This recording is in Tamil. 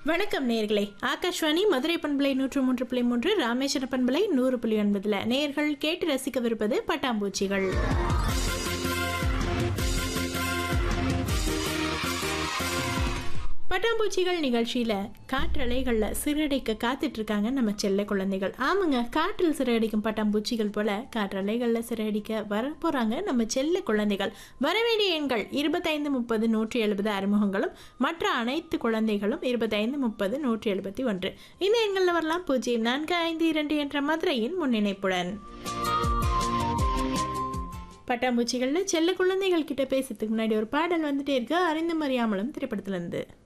வணக்கம் நேர்களே ஆகாஷ்வாணி மதுரை பண்பலை நூற்று மூன்று புள்ளி மூன்று ராமேஸ்வர பண்பலை நூறு புள்ளி ஒன்பதுல நேர்கள் கேட்டு ரசிக்கவிருப்பது பட்டாம்பூச்சிகள் பட்டாம்பூச்சிகள் நிகழ்ச்சியில காற்றலைகள்ல சிறடைக்க காத்துட்டு இருக்காங்க நம்ம செல்ல குழந்தைகள் ஆமாங்க காற்றில் சிறகடிக்கும் பட்டாம்பூச்சிகள் போல காற்றலைகள்ல சிறகடிக்க வர போறாங்க நம்ம செல்ல குழந்தைகள் வரவேண்டிய எண்கள் இருபத்தைந்து முப்பது நூற்றி எழுபது அறிமுகங்களும் மற்ற அனைத்து குழந்தைகளும் இருபத்தைந்து முப்பது நூற்றி எழுபத்தி ஒன்று இந்த எண்களில் வரலாம் பூஜ்ஜியம் நான்கு ஐந்து இரண்டு என்ற மதுரையின் முன்னிணைப்புடன் பட்டாம்பூச்சிகள்ல செல்ல குழந்தைகள் கிட்ட பேசுறதுக்கு முன்னாடி ஒரு பாடல் வந்துட்டே இருக்கு அறிந்தும் அறியாமலும் திரைப்படத்துல இருந்து